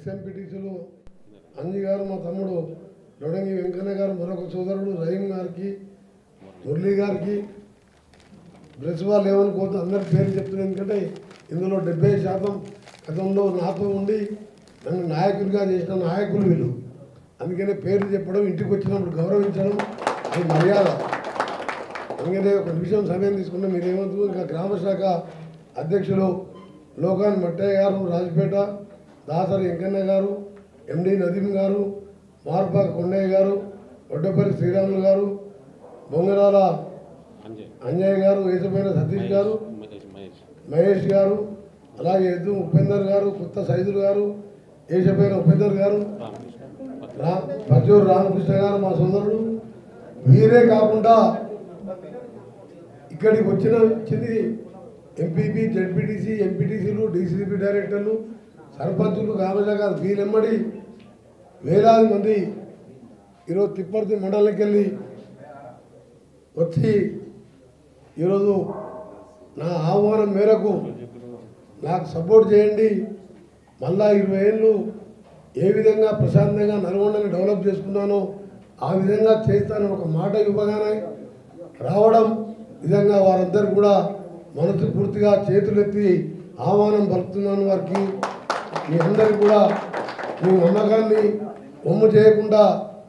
X ఎంపీటీసీలు అంజి గారు మా తమ్ముడు లొడంగి వెంకన్న గారు మరొక సోదరుడు రహీం గారికి మురళీ గారికి ప్రెస్ వాళ్ళు ఏమనుకోవద్దు అందరి పేర్లు చెప్తున్నాను ఎందుకంటే ఇందులో డెబ్బై శాతం గతంలో నాతో ఉండి నన్ను నాయకుడిగా చేసిన నాయకులు వీళ్ళు అందుకనే పేర్లు చెప్పడం ఇంటికి వచ్చినప్పుడు గౌరవించడం అది మర్యాద అందుకనే ఒక నిమిషం సమయం తీసుకుంటే మీరు ఏమవుతుంది ఇంకా గ్రామ శాఖ అధ్యక్షులు లోకాన్ మట్టయ్య గారు రాజపేట దాసరి వెంకన్న గారు ఎండి నదీం గారు మార్పాక కొండయ్య గారు ఒడ్డపల్లి శ్రీరాములు గారు బొంగరాల అంజయ్ అంజయ్య గారు వేసమైన సతీష్ గారు మహేష్ మహేష్ మహేష్ గారు అలాగే ఎద్దు ఉపేందర్ గారు కొత్త సైదులు గారు ఏషపైన ఉపేందర్ గారు రామకృష్ణ రా పచ్చూరు రామకృష్ణ గారు మా సోదరుడు వీరే కాకుండా ఇక్కడికి వచ్చిన వచ్చింది ఎంపీపీ జెడ్పీటీసీ ఎంపీటీసీలు డీసీపీ డైరెక్టర్లు సర్పంచులు గ్రామజ కాదు వీళ్ళెమ్మడి వేలాది మంది ఈరోజు తిప్పర్తి మండలంకి వెళ్ళి వచ్చి ఈరోజు నా ఆహ్వానం మేరకు నాకు సపోర్ట్ చేయండి మళ్ళా ఇరవై ఏళ్ళు ఏ విధంగా ప్రశాంతంగా నల్గొండని డెవలప్ చేసుకున్నానో ఆ విధంగా చేస్తానని ఒక మాట ఇవ్వగానే రావడం విధంగా వారందరూ కూడా మనసు పూర్తిగా చేతులెత్తి ఆహ్వానం పలుకుతున్నాను వారికి మీ అందరికీ కూడా మీ నమ్మకాన్ని ఒమ్ము చేయకుండా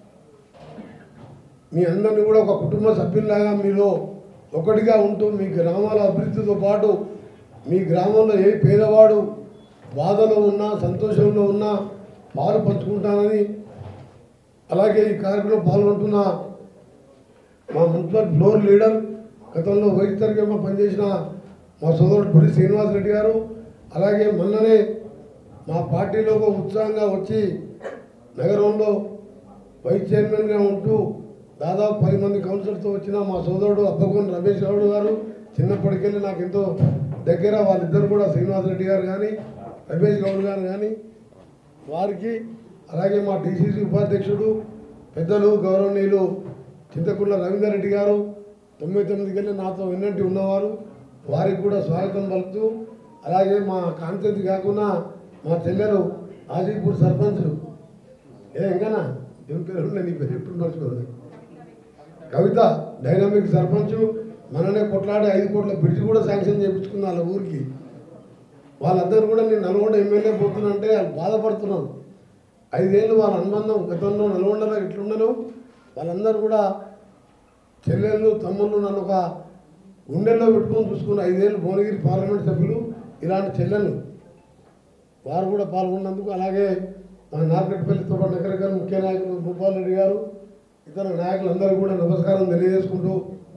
మీ అందరిని కూడా ఒక కుటుంబ సభ్యుల్లాగా మీలో ఒకటిగా ఉంటూ మీ గ్రామాల అభివృద్ధితో పాటు మీ గ్రామంలో ఏ పేదవాడు బాధలో ఉన్నా సంతోషంలో ఉన్నా పాలు పంచుకుంటానని అలాగే ఈ కార్యక్రమంలో పాల్గొంటున్న మా మున్సిపల్ ఫ్లోర్ లీడర్ గతంలో వైస్ తరగతిగా పనిచేసిన మా సోదరుడు పురి శ్రీనివాస్ రెడ్డి గారు అలాగే మొన్ననే మా పార్టీలో ఒక ఉత్సాహంగా వచ్చి నగరంలో వైస్ చైర్మన్గా ఉంటూ దాదాపు పది మంది కౌన్సిలర్తో వచ్చిన మా సోదరుడు అబ్బగోని రమేష్ గౌడ్ గారు చిన్నప్పటికెళ్ళి నాకు ఎంతో దగ్గర వాళ్ళిద్దరు కూడా శ్రీనివాస్ రెడ్డి గారు కానీ రమేష్ గౌడ్ గారు కానీ వారికి అలాగే మా డిసిసి ఉపాధ్యక్షుడు పెద్దలు గౌరవనీయులు చింతకుంట్ల రవీందర్ రెడ్డి గారు తొంభై తొమ్మిదికి వెళ్ళి నాతో విన్నట్టు ఉన్నవారు వారికి కూడా స్వాగతం పలుకుతూ అలాగే మా కాన్సెన్స్ కాకుండా మా చెల్లెలు ఆజీపూర్ సర్పంచులు ఏ ఎంకనా ఏం పేరు ఉండే నీ పేరు ఎప్పుడు మర్చిపోదు కవిత డైనామిక్ సర్పంచ్ మననే కొట్లాడి ఐదు కోట్ల బ్రిడ్జ్ కూడా శాంక్షన్ చేయించుకున్న వాళ్ళ ఊరికి వాళ్ళందరూ కూడా నేను నల్గొండ ఎమ్మెల్యే పోతున్నా అంటే వాళ్ళు బాధపడుతున్నారు ఐదేళ్ళు వాళ్ళ అనుబంధం గతంలో నల్గొండలో ఎట్లుండను వాళ్ళందరూ కూడా చెల్లెళ్ళు తమ్ముళ్ళు నన్ను ఒక గుండెల్లో పెట్టుకొని చూసుకున్న ఐదేళ్ళు భువనగిరి పార్లమెంట్ సభ్యులు ఇలాంటి చెల్లెళ్ళు వారు కూడా పాల్గొన్నందుకు అలాగే మన నార్కెట్పల్లితో పాటు నగరగారు ముఖ్య నాయకులు భూపాల్ రెడ్డి గారు ఇతర నాయకులందరూ కూడా నమస్కారం తెలియజేసుకుంటూ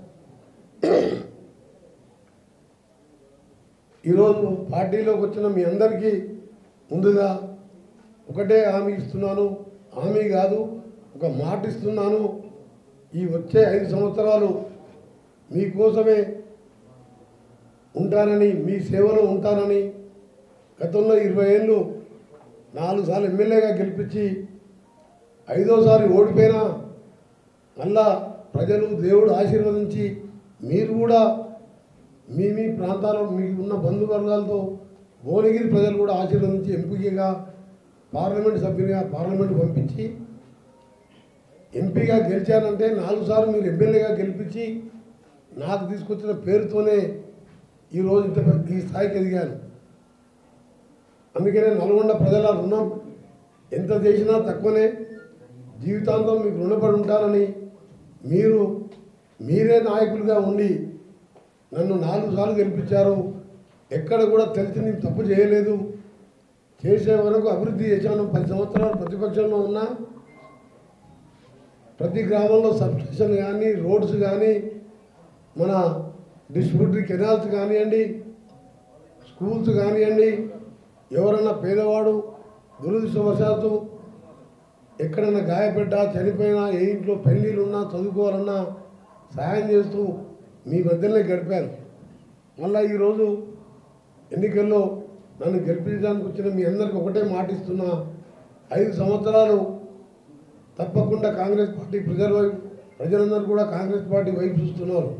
ఈరోజు పార్టీలోకి వచ్చిన మీ అందరికీ ముందుగా ఒకటే హామీ ఇస్తున్నాను హామీ కాదు ఒక మాట ఇస్తున్నాను ఈ వచ్చే ఐదు సంవత్సరాలు మీకోసమే ఉంటానని మీ సేవలో ఉంటానని గతంలో ఇరవై ఏళ్ళు నాలుగు సార్లు ఎమ్మెల్యేగా గెలిపించి ఐదోసారి ఓడిపోయినా మళ్ళా ప్రజలు దేవుడు ఆశీర్వదించి మీరు కూడా మీ మీ ప్రాంతాల్లో మీకు ఉన్న బంధువర్గాలతో భువనగిరి ప్రజలు కూడా ఆశీర్వదించి ఎంపీగా పార్లమెంట్ సభ్యునిగా పార్లమెంట్ పంపించి ఎంపీగా గెలిచానంటే నాలుగు సార్లు మీరు ఎమ్మెల్యేగా గెలిపించి నాకు తీసుకొచ్చిన పేరుతోనే ఈరోజు ఇంత పెద్ద- ఈ స్థాయికి ఎదిగాను అందుకనే నల్గొండ ప్రజల రుణం ఎంత చేసినా తక్కువనే జీవితాంతం మీకు రుణపడి ఉంటానని మీరు మీరే నాయకులుగా ఉండి నన్ను నాలుగు సార్లు గెలిపించారు ఎక్కడ కూడా తెలిసి నేను తప్పు చేయలేదు చేసే వరకు అభివృద్ధి చేశాను పది సంవత్సరాలు ప్రతిపక్షంలో ఉన్నా ప్రతి గ్రామంలో సబ్స్టేషన్ కానీ రోడ్స్ కానీ మన డిస్ట్రిబ్యూటరీ కెనాల్స్ కానివ్వండి స్కూల్స్ కానివ్వండి ఎవరన్నా పేదవాడు దురదృష్టవశాత్తు ఎక్కడైనా గాయపడ్డా చనిపోయినా ఏ ఇంట్లో పెళ్ళిళ్ళు ఉన్నా చదువుకోవాలన్నా సాయం చేస్తూ మీ మధ్యలోనే గడిపారు మళ్ళీ ఈరోజు ఎన్నికల్లో నన్ను గెలిపించడానికి వచ్చిన మీ అందరికి ఒకటే మాటిస్తున్నా ఐదు సంవత్సరాలు తప్పకుండా కాంగ్రెస్ పార్టీ ప్రజల వైపు ప్రజలందరూ కూడా కాంగ్రెస్ పార్టీ వైపు చూస్తున్నారు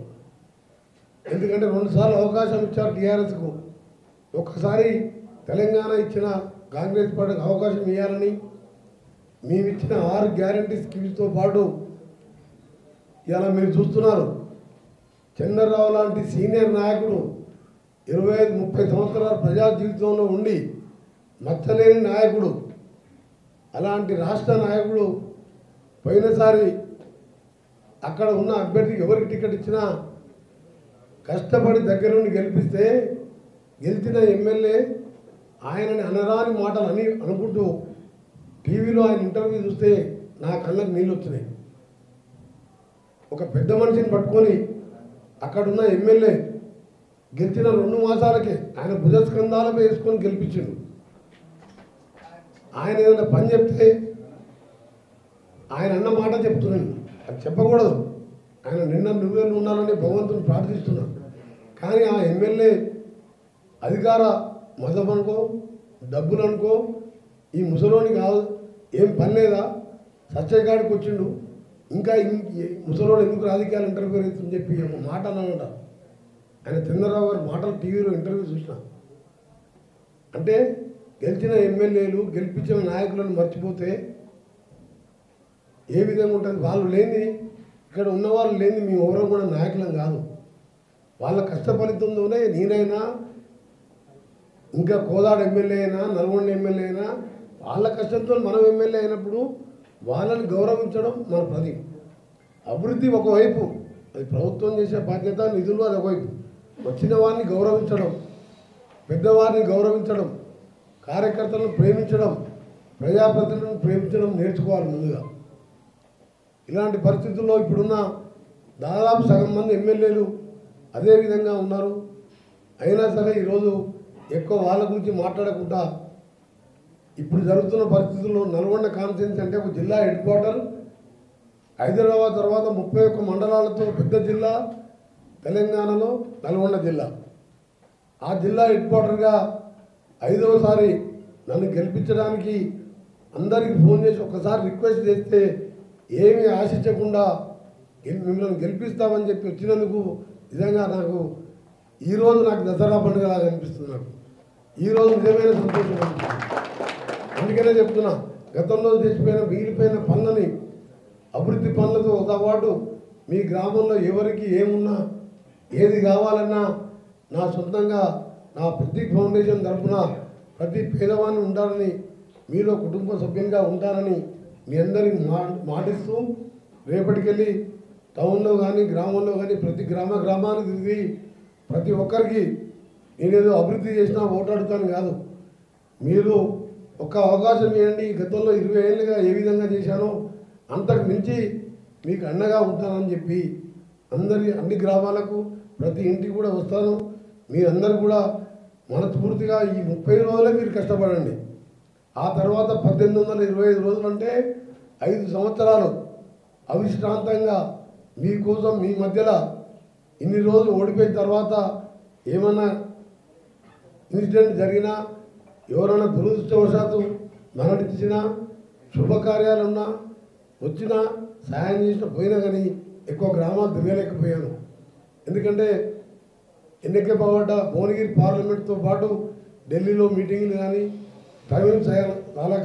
ఎందుకంటే రెండుసార్లు అవకాశం ఇచ్చారు టీఆర్ఎస్కు ఒక్కసారి తెలంగాణ ఇచ్చిన కాంగ్రెస్ పార్టీకి అవకాశం ఇవ్వాలని మేమిచ్చిన ఆరు గ్యారంటీ స్కీమ్స్తో పాటు ఇలా మీరు చూస్తున్నారు చంద్రరావు లాంటి సీనియర్ నాయకుడు ఇరవై ఐదు ముప్పై సంవత్సరాల ప్రజా జీవితంలో ఉండి మచ్చలేని నాయకుడు అలాంటి రాష్ట్ర నాయకుడు పోయినసారి అక్కడ ఉన్న అభ్యర్థికి ఎవరికి టికెట్ ఇచ్చినా కష్టపడి దగ్గర నుండి గెలిపిస్తే గెలిచిన ఎమ్మెల్యే ఆయనని అనరాని మాటలు అని అనుకుంటూ టీవీలో ఆయన ఇంటర్వ్యూ చూస్తే నా కళ్ళకు నీళ్ళు వచ్చినాయి ఒక పెద్ద మనిషిని పట్టుకొని అక్కడున్న ఎమ్మెల్యే గెలిచిన రెండు మాసాలకే ఆయన భుజస్కంధాలపై వేసుకొని గెలిపించిండు ఆయన ఏదైనా పని చెప్తే ఆయన అన్న మాట చెప్తున్నాను అది చెప్పకూడదు ఆయన నిన్న నువ్వేళ్ళు ఉండాలని భగవంతుని ప్రార్థిస్తున్నాను కానీ ఆ ఎమ్మెల్యే అధికార మతం అనుకో డబ్బులు అనుకో ఈ ముసలోని కాదు ఏం పని లేదా సత్యకాడికి వచ్చిండు ఇంకా ఇం- ఈ ముసలోడు ఎందుకు రాజకీయాలు ఇంటర్వ్యూ అవుతుందని చెప్పి ఒక మాట అన్నానంట ఆయన చంద్రరావు గారి మాటలు టీవీలో ఇంటర్వ్యూ చూసిన అంటే గెలిచిన ఎమ్మెల్యేలు గెలిపించిన నాయకులను మర్చిపోతే ఏ విధంగా ఉంటుంది వాళ్ళు లేని ఇక్కడ ఉన్నవాళ్ళు లేని మేము ఎవరో కూడా నాయకులం కాదు వాళ్ళ కష్ట ఫలితంతోనే నేనైనా ఇంకా కోదాడ ఎమ్మెల్యే అయినా నల్గొండ ఎమ్మెల్యే అయినా వాళ్ళ కష్టంతో మనం ఎమ్మెల్యే అయినప్పుడు వాళ్ళని గౌరవించడం మన ప్రతి అభివృద్ధి ఒకవైపు అది ప్రభుత్వం చేసే బాధ్యత నిధులు అది ఒకవైపు వచ్చిన వారిని గౌరవించడం పెద్దవారిని గౌరవించడం కార్యకర్తలను ప్రేమించడం ప్రజాప్రతినిధులను ప్రేమించడం నేర్చుకోవాలి ముందుగా ఇలాంటి పరిస్థితుల్లో ఇప్పుడున్న దాదాపు సగం మంది ఎమ్మెల్యేలు అదే విధంగా ఉన్నారు అయినా సరే ఈరోజు ఎక్కువ వాళ్ళ గురించి మాట్లాడకుండా ఇప్పుడు జరుగుతున్న పరిస్థితుల్లో నల్గొండ కాన్ఫరెన్స్ అంటే ఒక జిల్లా హెడ్ క్వార్టర్ హైదరాబాద్ తర్వాత ముప్పై ఒక్క మండలాలతో పెద్ద జిల్లా తెలంగాణలో నల్గొండ జిల్లా ఆ జిల్లా హెడ్ క్వార్టర్గా ఐదవసారి నన్ను గెలిపించడానికి అందరికీ ఫోన్ చేసి ఒక్కసారి రిక్వెస్ట్ చేస్తే ఏమీ ఆశించకుండా గెల్- మిమ్మల్ని గెలిపిస్తామని చెప్పి వచ్చినందుకు నిజంగా నాకు ఈరోజు నాకు దసరా పండుగలాగా అనిపిస్తుంది నాకు ఈరోజు నిజమైన సంతోషం అనిపిస్తుంది అందుకనే చెప్తున్నా గతంలో చేసిపోయిన మిగిలిపోయిన పనులని అభివృద్ధి పనులతో పాటు మీ గ్రామంలో ఎవరికి ఏమున్నా ఏది కావాలన్నా నా సొంతంగా నా ప్రతీక్ ఫౌండేషన్ తరఫున ప్రతి పేదవాడిని ఉండాలని మీలో కుటుంబ సభ్యునిగా ఉంటానని మీ అందరికి మా మాటిస్తూ రేపటికెళ్ళి టౌన్లో కానీ గ్రామంలో కానీ ప్రతి గ్రామ గ్రామానికి తిరిగి ప్రతి ఒక్కరికి నేనేదో అభివృద్ధి చేసినా ఓటాడుతాను కాదు మీరు ఒక అవకాశం ఇవ్వండి గతంలో ఇరవై ఏళ్ళుగా ఏ విధంగా చేశానో అంతకు మించి మీకు అండగా ఉంటానని చెప్పి అందరి అన్ని గ్రామాలకు ప్రతి ఇంటికి కూడా వస్తాను మీరందరూ కూడా మనస్ఫూర్తిగా ఈ ముప్పై రోజులే మీరు కష్టపడండి ఆ తర్వాత పద్దెనిమిది వందల ఇరవై ఐదు రోజులు అంటే ఐదు సంవత్సరాలు అవిశ్రాంతంగా మీకోసం మీ మధ్యలో ఇన్ని రోజులు ఓడిపోయిన తర్వాత ఏమన్నా ఇన్సిడెంట్ జరిగినా ఎవరైనా దురదృష్టవశాత్తు మరణించినా శుభకార్యాలున్నా వచ్చినా సాయం చేసిన పోయినా కానీ ఎక్కువ గ్రామాలు తిరగలేకపోయాను ఎందుకంటే ఎన్నికబడ్డ భువనగిరి పార్లమెంట్తో పాటు ఢిల్లీలో మీటింగ్లు కానీ టైమింగ్ చేయాలి రాలేక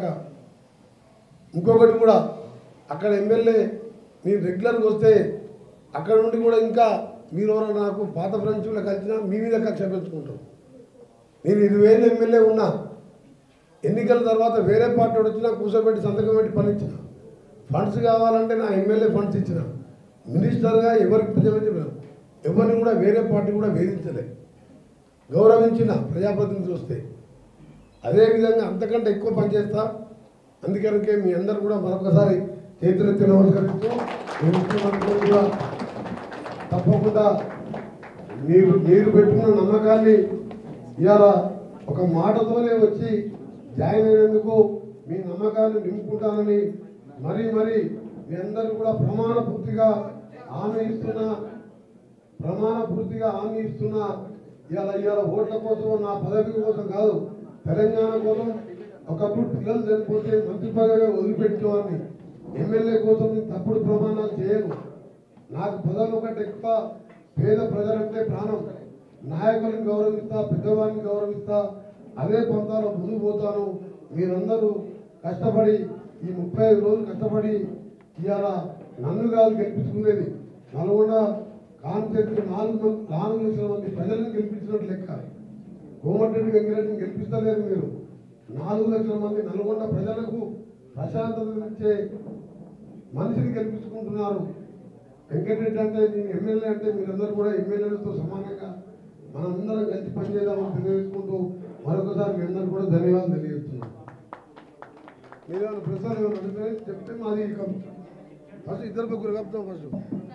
ఇంకొకటి కూడా అక్కడ ఎమ్మెల్యే మీరు రెగ్యులర్గా వస్తే అక్కడ నుండి కూడా ఇంకా మీరు ఎవరైనా నాకు పాత ఫ్రెండ్స్లో కలిసినా మీ మీద కక్ష పెంచుకుంటాం నేను ఇరవై ఏళ్ళు ఎమ్మెల్యే ఉన్నా ఎన్నికల తర్వాత వేరే పార్టీ వాడు వచ్చినా కూర్చోబెట్టి సంతకం పెట్టి పని ఇచ్చిన ఫండ్స్ కావాలంటే నా ఎమ్మెల్యే ఫండ్స్ ఇచ్చిన మినిస్టర్గా ఎవరికి ప్రజలు ఎవరిని కూడా వేరే పార్టీ కూడా వేధించలే గౌరవించిన ప్రజాప్రతినిధులు వస్తే అదేవిధంగా అంతకంటే ఎక్కువ పనిచేస్తా అందుకనికే మీ అందరు కూడా మరొకసారి చేతులెత్తి నమస్కరిస్తూ మీ ముఖ్యమంత్రి కూడా తప్పకుండా మీరు మీరు పెట్టుకున్న నమ్మకాన్ని ఇవాళ ఒక మాటతోనే వచ్చి జాయిన్ అయినందుకు మీ నమ్మకాన్ని నింపుకుంటానని మరీ మరీ మీ అందరూ కూడా ప్రమాణ పూర్తిగా హామీ ఇస్తున్నా ప్రమాణ పూర్తిగా హామీ ఇస్తున్నా ఇవాళ ఇవాళ ఓట్ల కోసం నా పదవి కోసం కాదు తెలంగాణ కోసం ఒకప్పుడు పిల్లలు చనిపోతే మంత్రి పదవిగా వదిలిపెట్టేవాడిని ఎమ్మెల్యే కోసం నేను తప్పుడు ప్రమాణాలు చేయను నాకు పదవులు కంటే ఎక్కువ పేద ప్రజలంటే ప్రాణం నాయకులను గౌరవిస్తా పెద్దవారిని గౌరవిస్తా అదే పంతాలో ముందుకు పోతాను మీరందరూ కష్టపడి ఈ ముప్పై ఐదు రోజులు కష్టపడి ఇవాళ నన్ను కాదు గెలిపించుకునేది నల్గొండ కాన్సెప్ట్ నాలుగు మంది నాలుగు లక్షల మంది ప్రజలను గెలిపించినట్టు లెక్క కోమటిరెడ్డి వెంకరెడ్డిని గెలిపిస్తలేరు మీరు నాలుగు లక్షల మంది నల్గొండ ప్రజలకు ప్రశాంతతనిచ్చే మనిషిని గెలిపించుకుంటున్నారు వెంకటరెడ్డి అంటే నేను ఎమ్మెల్యే అంటే మీరందరూ కూడా ఎమ్మెల్యేలతో సమానంగా మనందరం కలిసి పనిచేద్దామని తెలియజేసుకుంటూ మరొకసారి మీ అందరూ కూడా ధన్యవాదాలు తెలియజేస్తున్నాను మీరు ఏమైనా ప్రశ్నలు ఏమైనా అడిగితే చెప్తే మాది కం- ఫస్ట్ ఇద్దరు ముగ్గురు కలుపుతాం ఫస్ట్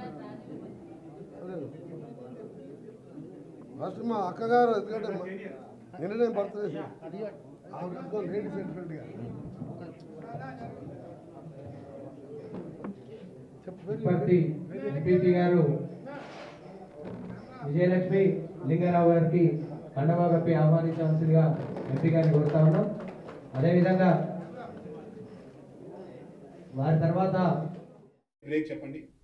ఫస్ట్ మా అక్కగారు ఎందుకంటే మా- నిన్ననే బర్త్డే ఆమె కలుపుతాం లేడీ సెంటిమెంట్గా పార్టీ ఎంపీపీ గారు విజయలక్ష్మి లింగారావు గారికి కండవా కప్పి ఆహ్వానించవలసిందిగా ఎంపీ గారిని కోరుతా ఉన్నాం అదేవిధంగా వారి తర్వాత బ్రేక్ చెప్పండి